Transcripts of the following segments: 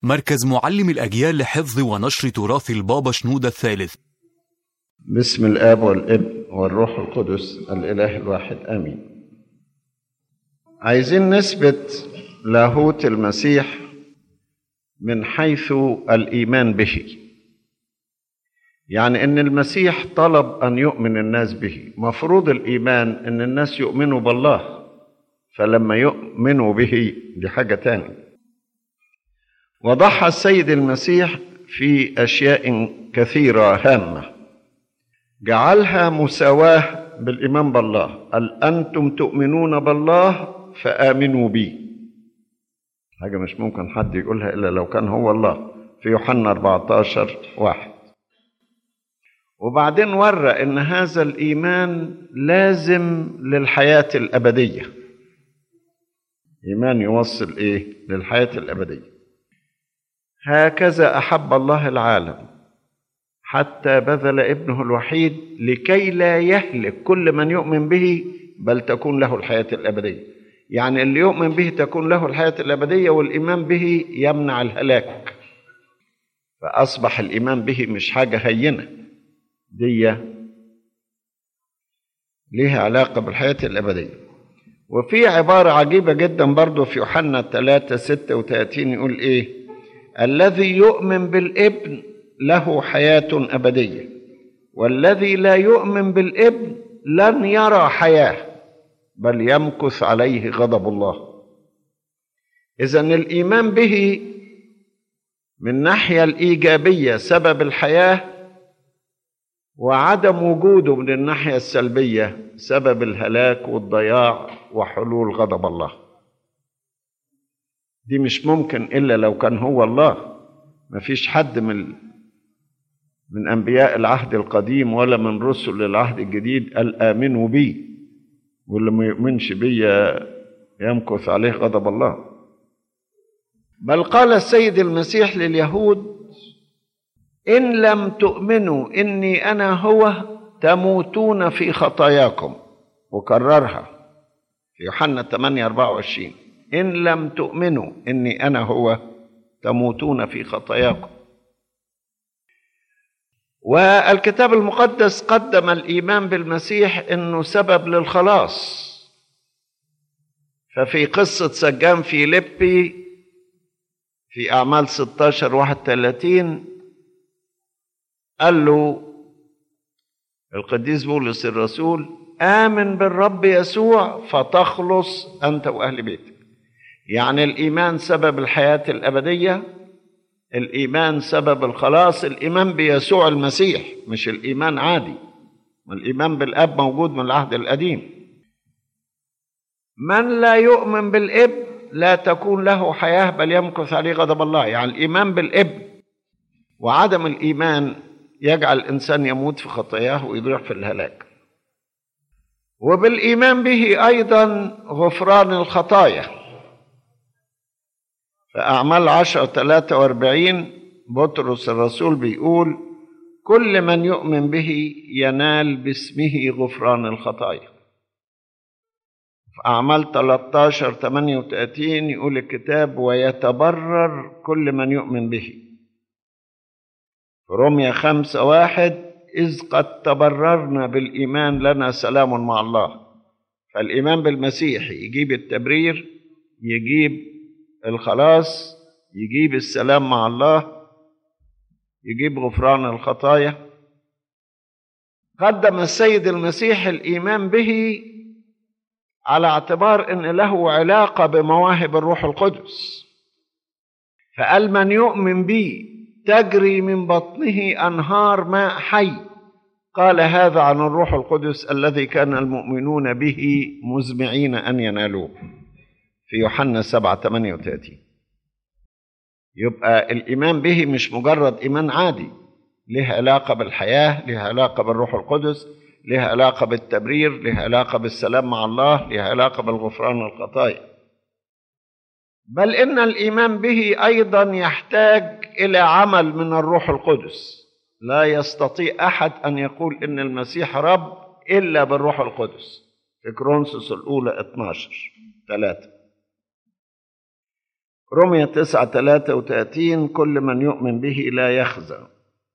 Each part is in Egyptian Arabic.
مركز معلم الأجيال لحفظ ونشر تراث البابا شنودة الثالث بسم الآب والابن والروح القدس الإله الواحد آمين عايزين نثبت لاهوت المسيح من حيث الإيمان به يعني ان المسيح طلب ان يؤمن الناس به مفروض الايمان ان الناس يؤمنوا بالله فلما يؤمنوا به دي حاجه تانية وضحى السيد المسيح في اشياء كثيره هامه جعلها مساواه بالايمان بالله قال انتم تؤمنون بالله فامنوا بي حاجه مش ممكن حد يقولها الا لو كان هو الله في يوحنا 14 واحد وبعدين ورى ان هذا الايمان لازم للحياه الابديه ايمان يوصل ايه للحياه الابديه هكذا احب الله العالم حتى بذل ابنه الوحيد لكي لا يهلك كل من يؤمن به بل تكون له الحياه الابديه يعني اللي يؤمن به تكون له الحياه الابديه والايمان به يمنع الهلاك فاصبح الايمان به مش حاجه هينه دي ليها علاقة بالحياة الأبدية وفي عبارة عجيبة جدا برضو في يوحنا 3 36 يقول إيه الذي يؤمن بالابن له حياة أبدية والذي لا يؤمن بالابن لن يرى حياة بل يمكث عليه غضب الله إذا الإيمان به من الناحية الإيجابية سبب الحياة وعدم وجوده من الناحية السلبية سبب الهلاك والضياع وحلول غضب الله دي مش ممكن إلا لو كان هو الله مفيش حد من من أنبياء العهد القديم ولا من رسل العهد الجديد قال آمنوا بي واللي ما يؤمنش بي يمكث عليه غضب الله بل قال السيد المسيح لليهود إن لم تؤمنوا إني أنا هو تموتون في خطاياكم وكررها في يوحنا 8 24 إن لم تؤمنوا إني أنا هو تموتون في خطاياكم والكتاب المقدس قدم الإيمان بالمسيح إنه سبب للخلاص ففي قصة سجان فيليبي في أعمال 16 31 قال له القديس بولس الرسول آمن بالرب يسوع فتخلص أنت وأهل بيتك يعني الإيمان سبب الحياة الأبدية الإيمان سبب الخلاص الإيمان بيسوع المسيح مش الإيمان عادي والإيمان بالأب موجود من العهد القديم من لا يؤمن بالإب لا تكون له حياة بل يمكث عليه غضب الله يعني الإيمان بالإب وعدم الإيمان يجعل الانسان يموت في خطاياه ويضيع في الهلاك وبالايمان به ايضا غفران الخطايا فاعمال عشر 43 بطرس الرسول بيقول كل من يؤمن به ينال باسمه غفران الخطايا في أعمال 13 38 يقول الكتاب ويتبرر كل من يؤمن به رمية خمسة واحد إذ قد تبررنا بالإيمان لنا سلام مع الله فالإيمان بالمسيح يجيب التبرير يجيب الخلاص يجيب السلام مع الله يجيب غفران الخطايا قدم السيد المسيح الإيمان به على اعتبار أن له علاقة بمواهب الروح القدس فقال من يؤمن بي تجري من بطنه انهار ماء حي قال هذا عن الروح القدس الذي كان المؤمنون به مزمعين ان ينالوه في يوحنا 7 38 يبقى الايمان به مش مجرد ايمان عادي له علاقه بالحياه له علاقه بالروح القدس له علاقه بالتبرير له علاقه بالسلام مع الله له علاقه بالغفران الخطايا بل ان الايمان به ايضا يحتاج الى عمل من الروح القدس لا يستطيع احد ان يقول ان المسيح رب الا بالروح القدس في كرونسوس الاولى 12 3 رمية تسعة ثلاثة وثلاثين كل من يؤمن به لا يخزى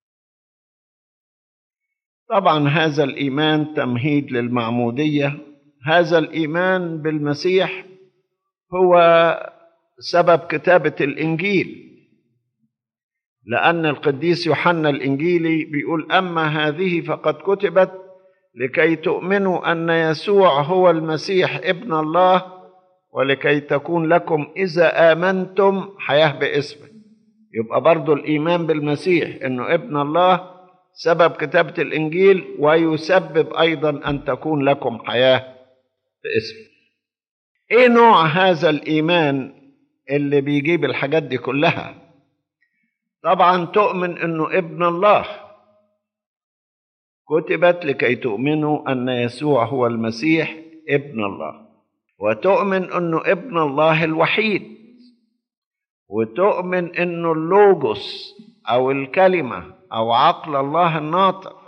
طبعا هذا الإيمان تمهيد للمعمودية هذا الإيمان بالمسيح هو سبب كتابة الإنجيل لأن القديس يوحنا الإنجيلي بيقول أما هذه فقد كتبت لكي تؤمنوا أن يسوع هو المسيح ابن الله ولكي تكون لكم إذا آمنتم حياة باسمه يبقى برضو الإيمان بالمسيح أنه ابن الله سبب كتابة الإنجيل ويسبب أيضا أن تكون لكم حياة باسمه إيه نوع هذا الإيمان اللي بيجيب الحاجات دي كلها طبعا تؤمن أنه ابن الله كتبت لكي تؤمنوا أن يسوع هو المسيح ابن الله وتؤمن انه ابن الله الوحيد وتؤمن انه اللوجوس او الكلمه او عقل الله الناطق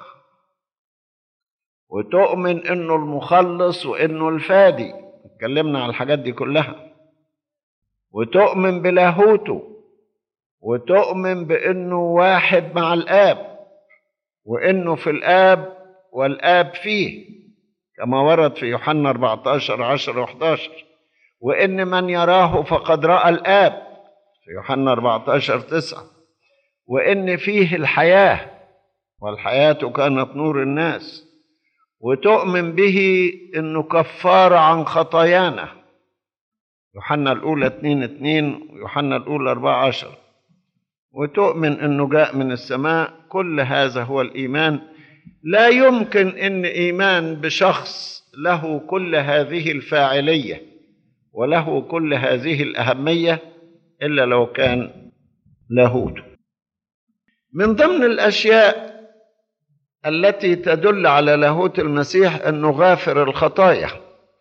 وتؤمن انه المخلص وانه الفادي اتكلمنا على الحاجات دي كلها وتؤمن بلاهوته وتؤمن بانه واحد مع الاب وانه في الاب والاب فيه كما ورد في يوحنا 14 10 و11 وإن من يراه فقد رأى الآب في يوحنا 14 9 وإن فيه الحياة والحياة كانت نور الناس وتؤمن به إنه كفارة عن خطايانا يوحنا الأولى 2 2 ويوحنا الأولى 4 10 وتؤمن إنه جاء من السماء كل هذا هو الإيمان لا يمكن ان ايمان بشخص له كل هذه الفاعليه وله كل هذه الاهميه الا لو كان لاهوته من ضمن الاشياء التي تدل على لاهوت المسيح انه غافر الخطايا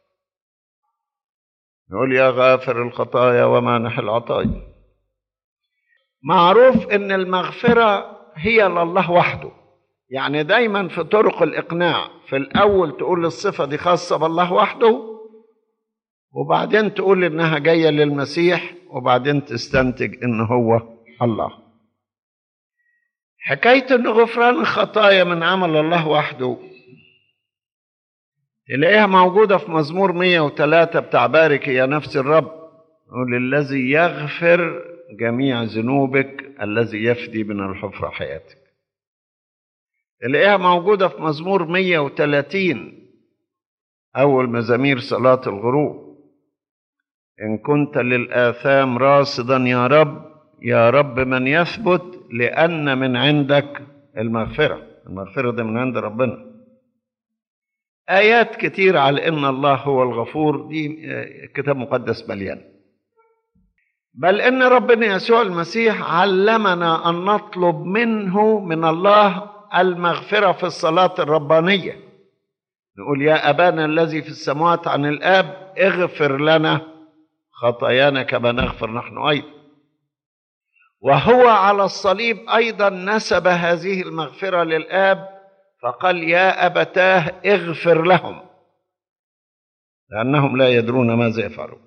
نقول يا غافر الخطايا ومانح العطايا معروف ان المغفره هي لله وحده يعني دايما في طرق الإقناع في الأول تقول الصفة دي خاصة بالله وحده وبعدين تقول إنها جاية للمسيح وبعدين تستنتج إن هو الله حكاية إن غفران الخطايا من عمل الله وحده تلاقيها موجودة في مزمور 103 بتاع بارك يا نفس الرب يقول الذي يغفر جميع ذنوبك الذي يفدي من الحفرة حياتك تلاقيها موجودة في مزمور 130 أول مزامير صلاة الغروب إن كنت للآثام راصدا يا رب يا رب من يثبت لأن من عندك المغفرة المغفرة دي من عند ربنا آيات كتير على إن الله هو الغفور دي كتاب مقدس مليان بل إن ربنا يسوع المسيح علمنا أن نطلب منه من الله المغفرة في الصلاة الربانية نقول يا أبانا الذي في السماوات عن الآب اغفر لنا خطايانا كما نغفر نحن أيضا وهو على الصليب أيضا نسب هذه المغفرة للآب فقال يا أبتاه اغفر لهم لأنهم لا يدرون ماذا يفعلون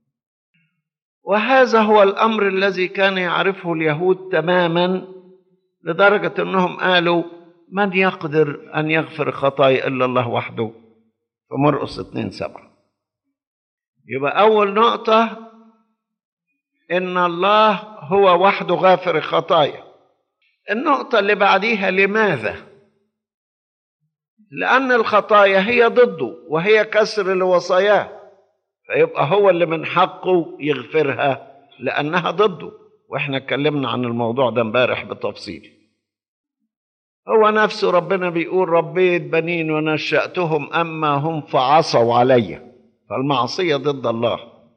وهذا هو الأمر الذي كان يعرفه اليهود تماما لدرجة أنهم قالوا من يقدر أن يغفر خطايا إلا الله وحده فمرقس اتنين سبعة يبقى أول نقطة إن الله هو وحده غافر الخطايا النقطة اللي بعديها لماذا؟ لأن الخطايا هي ضده وهي كسر لوصاياه فيبقى هو اللي من حقه يغفرها لأنها ضده واحنا اتكلمنا عن الموضوع ده امبارح بتفصيل هو نفسه ربنا بيقول ربيت بنين ونشأتهم أما هم فعصوا علي فالمعصية ضد الله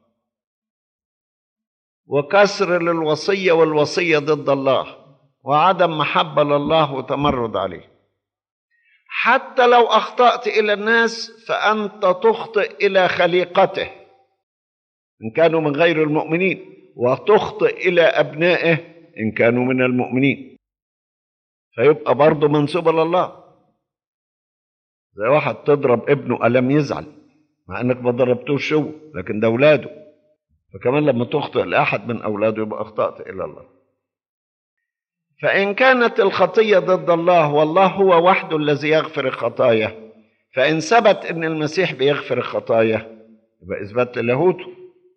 وكسر للوصية والوصية ضد الله وعدم محبة لله وتمرد عليه حتى لو أخطأت إلى الناس فأنت تخطئ إلى خليقته إن كانوا من غير المؤمنين وتخطئ إلى أبنائه إن كانوا من المؤمنين فيبقى برضه منسوبة لله زي واحد تضرب ابنه ألم يزعل مع إنك ما ضربتوش هو لكن ده أولاده فكمان لما تخطئ لأحد من أولاده يبقى أخطأت إلى الله فإن كانت الخطية ضد الله والله هو وحده الذي يغفر الخطايا فإن ثبت أن المسيح بيغفر الخطايا يبقى إثبات للاهوته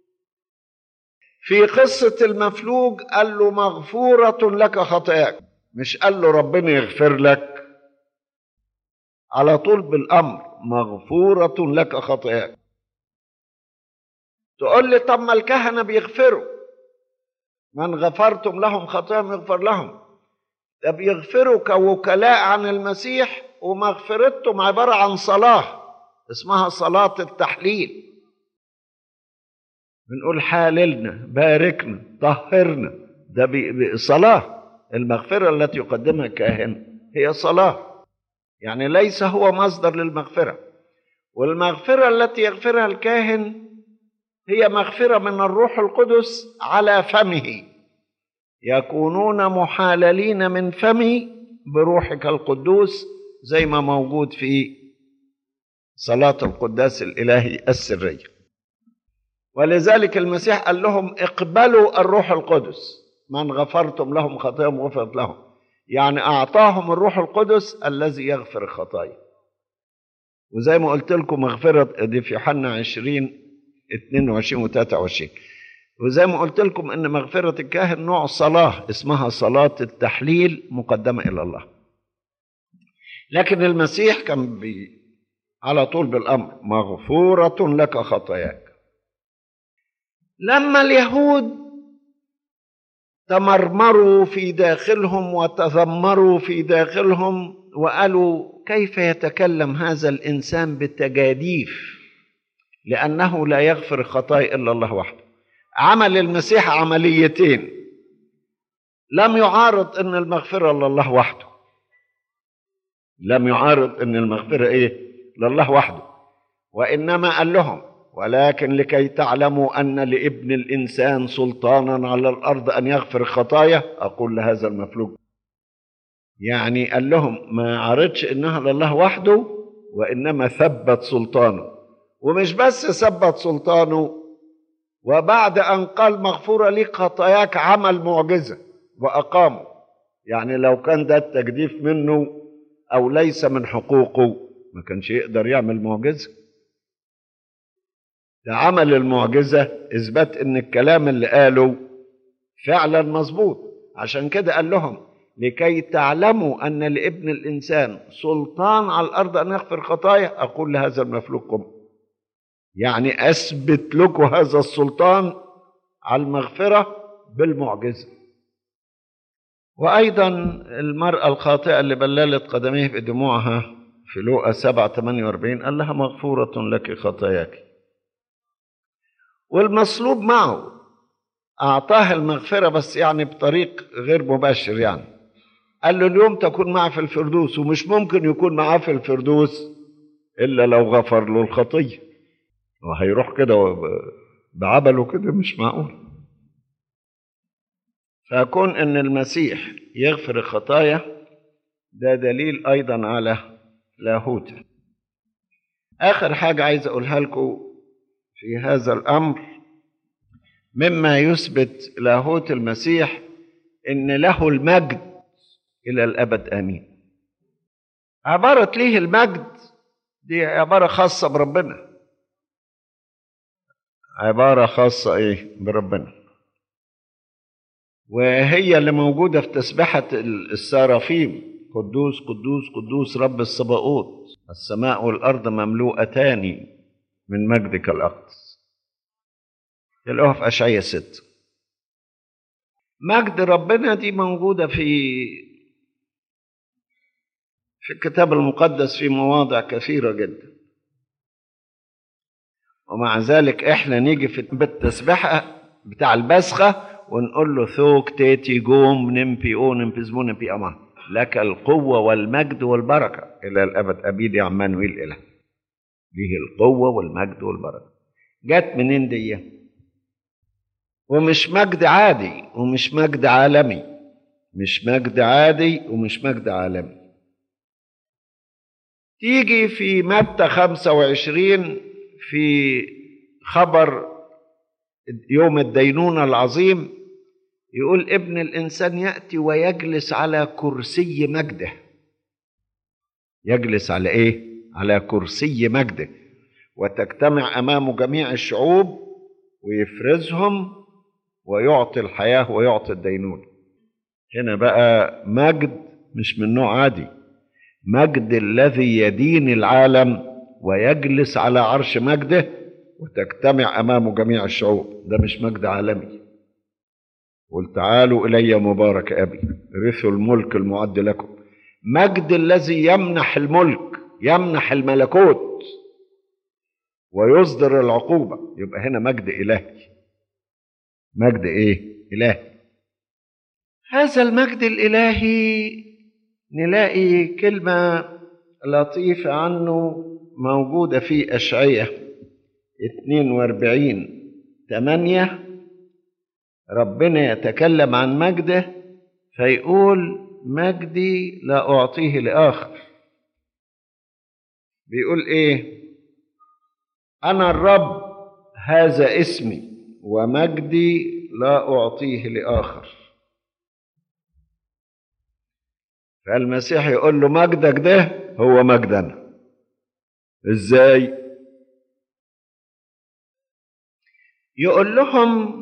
في قصة المفلوج قال له مغفورة لك خطاياك مش قال له ربنا يغفر لك على طول بالأمر مغفورة لك خطاياك تقول لي طب ما الكهنة بيغفروا من غفرتم لهم خطاياهم يغفر لهم ده بيغفروا كوكلاء عن المسيح ومغفرتهم عبارة عن صلاة اسمها صلاة التحليل بنقول حاللنا باركنا طهرنا ده صلاة المغفرة التي يقدمها الكاهن هي صلاة يعني ليس هو مصدر للمغفرة والمغفرة التي يغفرها الكاهن هي مغفرة من الروح القدس على فمه يكونون محاللين من فمي بروحك القدوس زي ما موجود في صلاة القداس الإلهي السرية ولذلك المسيح قال لهم اقبلوا الروح القدس من غفرتم لهم خطاياهم غفرت لهم يعني أعطاهم الروح القدس الذي يغفر الخطايا وزي ما قلت لكم مغفرة دي في يوحنا 20 22 و 23 وزي ما قلت لكم ان مغفرة الكاهن نوع صلاة اسمها صلاة التحليل مقدمة الى الله لكن المسيح كان بي على طول بالامر مغفورة لك خطاياك لما اليهود تمرمروا في داخلهم وتذمروا في داخلهم وقالوا كيف يتكلم هذا الانسان بالتجاديف لانه لا يغفر الخطايا الا الله وحده عمل المسيح عمليتين لم يعارض ان المغفره لله وحده لم يعارض ان المغفره ايه لله وحده وانما قال لهم ولكن لكي تعلموا ان لابن الانسان سلطانا على الارض ان يغفر الخطايا اقول لهذا المفلوج يعني قال لهم ما عرضش انها لله وحده وانما ثبت سلطانه ومش بس ثبت سلطانه وبعد ان قال مغفوره لك خطاياك عمل معجزه واقامه يعني لو كان ده التجديف منه او ليس من حقوقه ما كانش يقدر يعمل معجزه ده عمل المعجزه اثبات ان الكلام اللي قاله فعلا مظبوط عشان كده قال لهم لكي تعلموا ان لابن الانسان سلطان على الارض ان يغفر خطايا اقول لهذا المفلوج قم يعني اثبت لكم هذا السلطان على المغفره بالمعجزه وايضا المراه الخاطئه اللي بللت قدميه بدموعها في لوقا 7 48 قال لها مغفوره لك خطاياك والمصلوب معه اعطاه المغفره بس يعني بطريق غير مباشر يعني قال له اليوم تكون معه في الفردوس ومش ممكن يكون معاه في الفردوس الا لو غفر له الخطيه وهيروح كده بعبله كده مش معقول فكون ان المسيح يغفر الخطايا ده دليل ايضا على لاهوته اخر حاجه عايز اقولها لكم في هذا الامر مما يثبت لاهوت المسيح ان له المجد الى الابد امين عباره ليه المجد دي عباره خاصه بربنا عبارة خاصة إيه بربنا وهي اللي موجودة في تسبحة السرافيم قدوس قدوس قدوس رب الصباؤوت السماء والأرض مملوءتان من مجدك الأقدس تلاقوها في أشعية ست مجد ربنا دي موجودة في في الكتاب المقدس في مواضع كثيرة جدا ومع ذلك احنا نيجي في بالتسبيحه بتاع البسخه ونقول له ثوك تيتي جوم نمبي او نمبزمو نمبي اما لك القوة والمجد والبركة إلى الأبد أبيد يا عمانويل إله ليه القوة والمجد والبركة جت منين دي ومش مجد عادي ومش مجد عالمي مش مجد عادي ومش مجد عالمي تيجي في متى 25 في خبر يوم الدينونة العظيم يقول ابن الإنسان يأتي ويجلس على كرسي مجده يجلس على إيه؟ على كرسي مجده وتجتمع أمامه جميع الشعوب ويفرزهم ويعطي الحياة ويعطي الدينونة هنا بقى مجد مش من نوع عادي مجد الذي يدين العالم ويجلس على عرش مجده وتجتمع امامه جميع الشعوب ده مش مجد عالمي قل تعالوا الي مبارك ابي رثوا الملك المعد لكم مجد الذي يمنح الملك يمنح الملكوت ويصدر العقوبه يبقى هنا مجد الهي مجد ايه الهي هذا المجد الالهي نلاقي كلمه لطيفه عنه موجوده في اشعياء 42 8 ربنا يتكلم عن مجده فيقول مجدي لا أعطيه لآخر بيقول إيه أنا الرب هذا اسمي ومجدي لا أعطيه لآخر فالمسيح يقول له مجدك ده هو مجدنا ازاي يقول لهم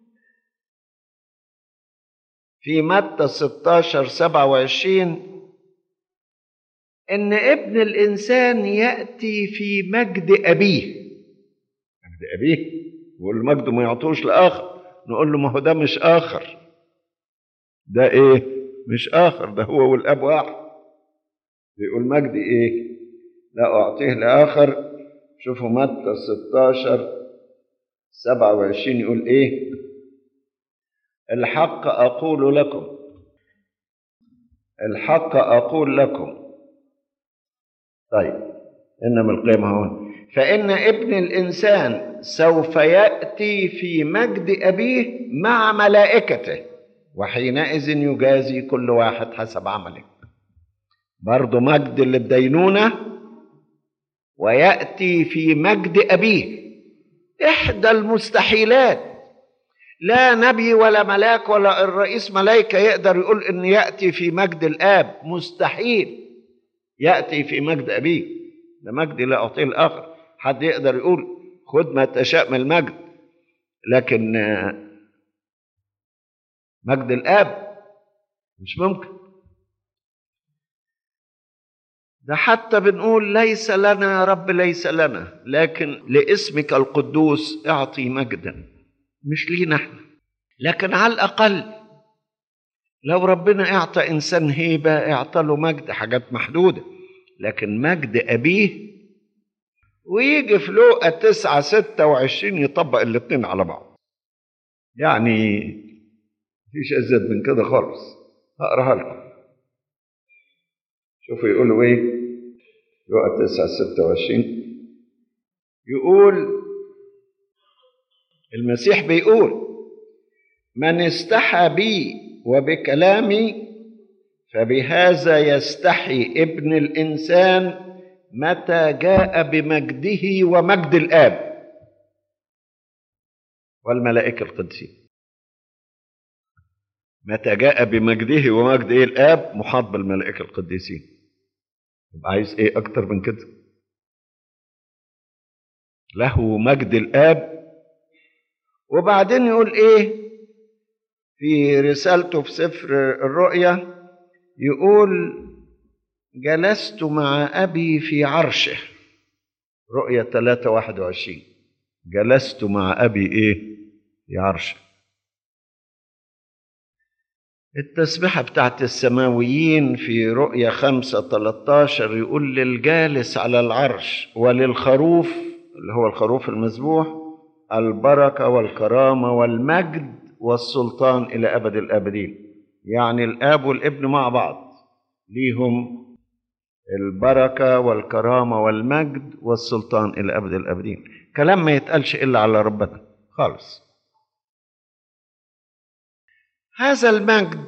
في متى 16 27 ان ابن الانسان ياتي في مجد ابيه مجد ابيه يقول مجده ما يعطوش لاخر نقول له ما هو ده مش اخر ده ايه مش اخر ده هو والاب واحد بيقول مجدي ايه لا اعطيه لاخر شوفوا متى 16 27 يقول ايه الحق اقول لكم الحق اقول لكم طيب انما القيمه هو فان ابن الانسان سوف ياتي في مجد ابيه مع ملائكته وحينئذ يجازي كل واحد حسب عمله برضه مجد للدينونه وياتي في مجد ابيه احدى المستحيلات لا نبي ولا ملاك ولا الرئيس ملائكه يقدر يقول ان ياتي في مجد الاب مستحيل ياتي في مجد ابيه ده مجد لا اعطيه الاخر حد يقدر يقول خد ما تشاء من المجد لكن مجد الاب مش ممكن ده حتى بنقول ليس لنا يا رب ليس لنا لكن لاسمك القدوس اعطي مجدا مش لينا احنا لكن على الاقل لو ربنا اعطى انسان هيبه اعطى له مجد حاجات محدوده لكن مجد ابيه ويجي في لوقا تسعة ستة وعشرين يطبق الاتنين على بعض يعني مفيش أزيد من كده خالص هقراها لكم شوفوا يقولوا ايه لوقا تسعة ستة وعشرين يقول المسيح بيقول من استحى بي وبكلامي فبهذا يستحي ابن الانسان متى جاء بمجده ومجد الاب والملائكه القدسين متى جاء بمجده ومجد ايه الاب محاط بالملائكه القديسين يبقى عايز ايه اكتر من كده له مجد الاب وبعدين يقول ايه في رسالته في سفر الرؤيا يقول جلست مع أبي في عرشه رؤيا 3 21 جلست مع أبي إيه في عرشه التسبيحة بتاعت السماويين في رؤيا خمسة 13 يقول للجالس على العرش وللخروف اللي هو الخروف المذبوح البركة والكرامة والمجد والسلطان إلى أبد الآبدين يعني الآب والابن مع بعض ليهم البركة والكرامة والمجد والسلطان إلى أبد الآبدين كلام ما يتقالش إلا على ربنا خالص هذا المجد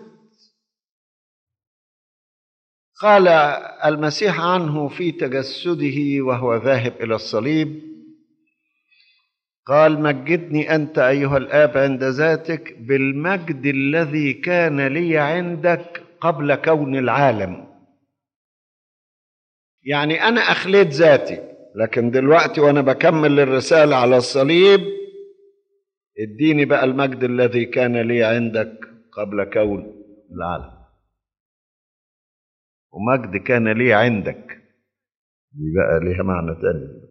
قال المسيح عنه في تجسده وهو ذاهب إلى الصليب قال مجدني أنت أيها الآب عند ذاتك بالمجد الذي كان لي عندك قبل كون العالم يعني أنا أخليت ذاتي لكن دلوقتي وأنا بكمل الرسالة على الصليب اديني بقى المجد الذي كان لي عندك قبل كون العالم ومجد كان لي عندك دي بقى ليها معنى تاني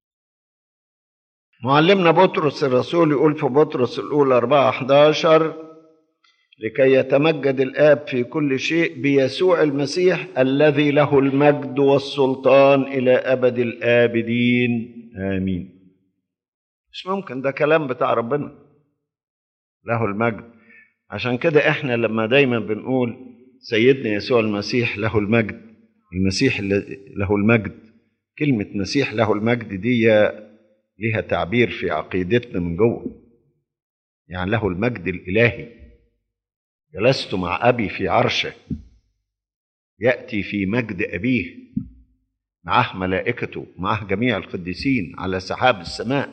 معلمنا بطرس الرسول يقول في بطرس الأولى 4 11 لكي يتمجد الآب في كل شيء بيسوع المسيح الذي له المجد والسلطان إلى أبد الآبدين آمين مش ممكن ده كلام بتاع ربنا له المجد عشان كده احنا لما دايما بنقول سيدنا يسوع المسيح له المجد المسيح له المجد كلمة مسيح له المجد دي ليها تعبير في عقيدتنا من جوه يعني له المجد الإلهي جلست مع أبي في عرشه يأتي في مجد أبيه معه ملائكته معه جميع القديسين على سحاب السماء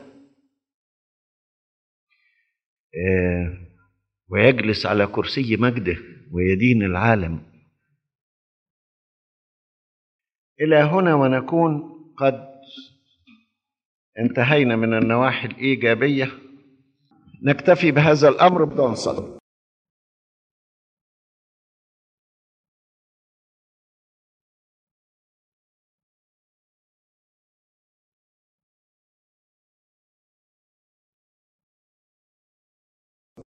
آه ويجلس على كرسي مجده ويدين العالم إلى هنا ونكون قد انتهينا من النواحي الإيجابية نكتفي بهذا الأمر بدون صلاة